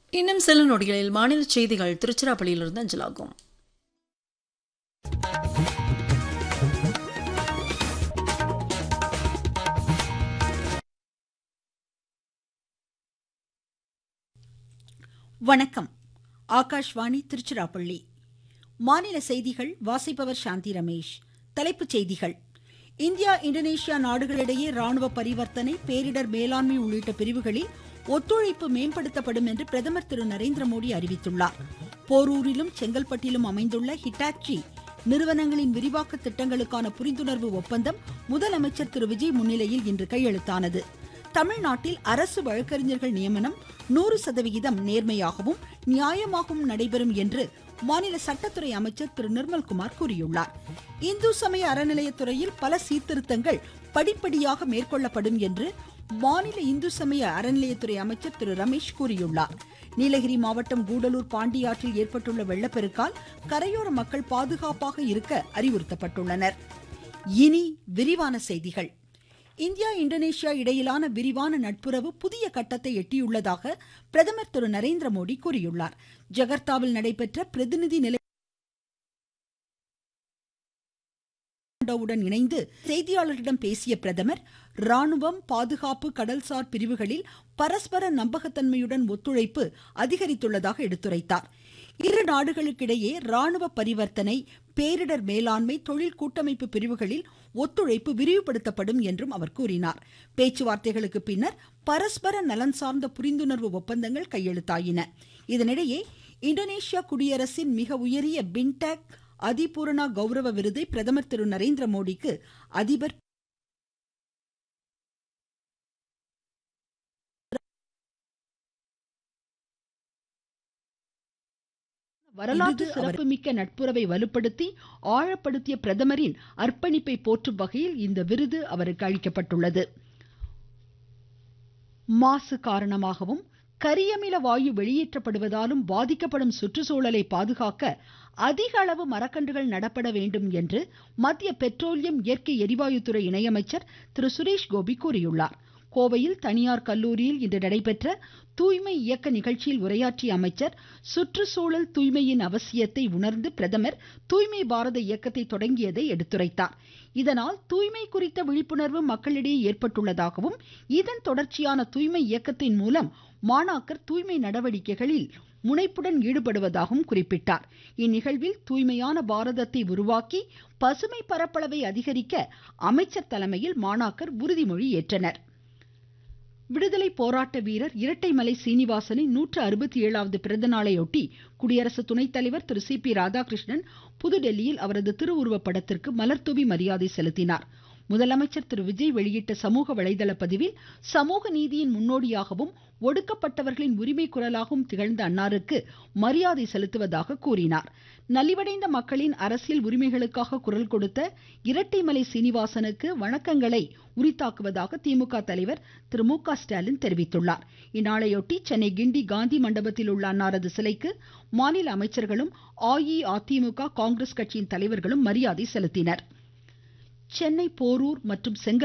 இன்னும் சில நொடிகளில் மாநில செய்திகள் திருச்சிராப்பள்ளியிலிருந்து அஞ்சலாகும் வணக்கம் ஆகாஷ்வாணி திருச்சிராப்பள்ளி மாநில செய்திகள் வாசிப்பவர் சாந்தி ரமேஷ் தலைப்புச் செய்திகள் இந்தியா இந்தோனேஷியா நாடுகளிடையே ராணுவ பரிவர்த்தனை பேரிடர் மேலாண்மை உள்ளிட்ட பிரிவுகளில் ஒத்துழைப்பு மேம்படுத்தப்படும் என்று பிரதமர் திரு நரேந்திர மோடி அறிவித்துள்ளார் போரூரிலும் செங்கல்பட்டிலும் அமைந்துள்ள ஹிட்டாச்சி நிறுவனங்களின் விரிவாக்க திட்டங்களுக்கான புரிந்துணர்வு ஒப்பந்தம் முதலமைச்சர் திரு விஜய் முன்னிலையில் இன்று கையெழுத்தானது தமிழ்நாட்டில் அரசு வழக்கறிஞர்கள் நியமனம் நூறு சதவிகிதம் நேர்மையாகவும் நியாயமாகவும் நடைபெறும் என்று மாநில சட்டத்துறை அமைச்சர் திரு நிர்மல்குமார் கூறியுள்ளார் இந்து சமய அறநிலையத்துறையில் பல சீர்திருத்தங்கள் படிப்படியாக மேற்கொள்ளப்படும் என்று மாநில இந்து சமய அறநிலையத்துறை அமைச்சர் திரு ரமேஷ் கூறியுள்ளார் நீலகிரி மாவட்டம் கூடலூர் பாண்டியாற்றில் ஏற்பட்டுள்ள வெள்ளப்பெருக்கால் கரையோர மக்கள் பாதுகாப்பாக இருக்க அறிவுறுத்தப்பட்டுள்ளனர் இனி விரிவான செய்திகள் இந்தியா இந்தோனேஷியா இடையிலான விரிவான நட்புறவு புதிய கட்டத்தை எட்டியுள்ளதாக பிரதமர் திரு நரேந்திர மோடி கூறியுள்ளார் ஜகர்த்தாவில் நடைபெற்ற பிரதிநிதி நிலை உடன் இணைந்து செய்தியாளர்களிடம் பேசிய பிரதமர் ராணுவம் பாதுகாப்பு கடல்சார் பிரிவுகளில் பரஸ்பர நம்பகத்தன்மையுடன் ஒத்துழைப்பு அதிகரித்துள்ளதாக எடுத்துரைத்தார் இரு நாடுகளுக்கிடையே ராணுவ பரிவர்த்தனை பேரிடர் மேலாண்மை தொழில் கூட்டமைப்பு பிரிவுகளில் ஒத்துழைப்பு விரிவுபடுத்தப்படும் என்றும் அவர் கூறினார் பேச்சுவார்த்தைகளுக்கு பின்னர் பரஸ்பர நலன் சார்ந்த புரிந்துணர்வு ஒப்பந்தங்கள் கையெழுத்தாயின இதனிடையே இந்தோனேஷியா குடியரசின் மிக உயரிய பின்டெக் அதிபூரணா கௌரவ விருதை பிரதமர் திரு நரேந்திர மோடிக்கு அதிபர் வரலாற்று சிறப்புமிக்க நட்புறவை வலுப்படுத்தி ஆழப்படுத்திய பிரதமரின் அர்ப்பணிப்பை போற்றும் வகையில் இந்த விருது அவருக்கு அளிக்கப்பட்டுள்ளது மாசு காரணமாகவும் கரியமில வாயு வெளியேற்றப்படுவதாலும் பாதிக்கப்படும் சுற்றுச்சூழலை பாதுகாக்க அதிக அளவு மரக்கன்றுகள் நடப்பட வேண்டும் என்று மத்திய பெட்ரோலியம் இயற்கை எரிவாயுத்துறை இணையமைச்சர் திரு சுரேஷ் கோபி கூறியுள்ளார் கோவையில் தனியார் கல்லூரியில் இன்று நடைபெற்ற தூய்மை இயக்க நிகழ்ச்சியில் உரையாற்றிய அமைச்சர் சுற்றுச்சூழல் தூய்மையின் அவசியத்தை உணர்ந்து பிரதமர் தூய்மை பாரத இயக்கத்தை தொடங்கியதை எடுத்துரைத்தார் இதனால் தூய்மை குறித்த விழிப்புணர்வு மக்களிடையே ஏற்பட்டுள்ளதாகவும் இதன் தொடர்ச்சியான தூய்மை இயக்கத்தின் மூலம் மாணாக்கர் தூய்மை நடவடிக்கைகளில் முனைப்புடன் ஈடுபடுவதாகவும் குறிப்பிட்டார் இந்நிகழ்வில் தூய்மையான பாரதத்தை உருவாக்கி பசுமை பரப்பளவை அதிகரிக்க அமைச்சர் தலைமையில் மாணாக்கர் உறுதிமொழி ஏற்றனர் விடுதலை போராட்ட வீரர் இரட்டைமலை சீனிவாசனின் நூற்று அறுபத்தி ஏழாவது பிறந்த நாளையொட்டி குடியரசு துணைத் தலைவர் திரு சி பி ராதாகிருஷ்ணன் புதுடெல்லியில் அவரது திருவுருவ படத்திற்கு மலர்தூவி மரியாதை செலுத்தினார் முதலமைச்சர் திரு விஜய் வெளியிட்ட சமூக வலைதள பதிவில் சமூக நீதியின் முன்னோடியாகவும் ஒடுக்கப்பட்டவர்களின் உரிமை குரலாகவும் திகழ்ந்த அன்னாருக்கு மரியாதை செலுத்துவதாக கூறினார் நலிவடைந்த மக்களின் அரசியல் உரிமைகளுக்காக குரல் கொடுத்த இரட்டைமலை சீனிவாசனுக்கு வணக்கங்களை உரித்தாக்குவதாக திமுக தலைவர் திரு மு க ஸ்டாலின் தெரிவித்துள்ளார் இந்நாளையொட்டி சென்னை கிண்டி காந்தி மண்டபத்தில் உள்ள அன்னாரது சிலைக்கு மாநில அமைச்சர்களும் அஇஅதிமுக காங்கிரஸ் கட்சியின் தலைவர்களும் மரியாதை செலுத்தினர் சென்னை போரூர் மற்றும் செங்கல்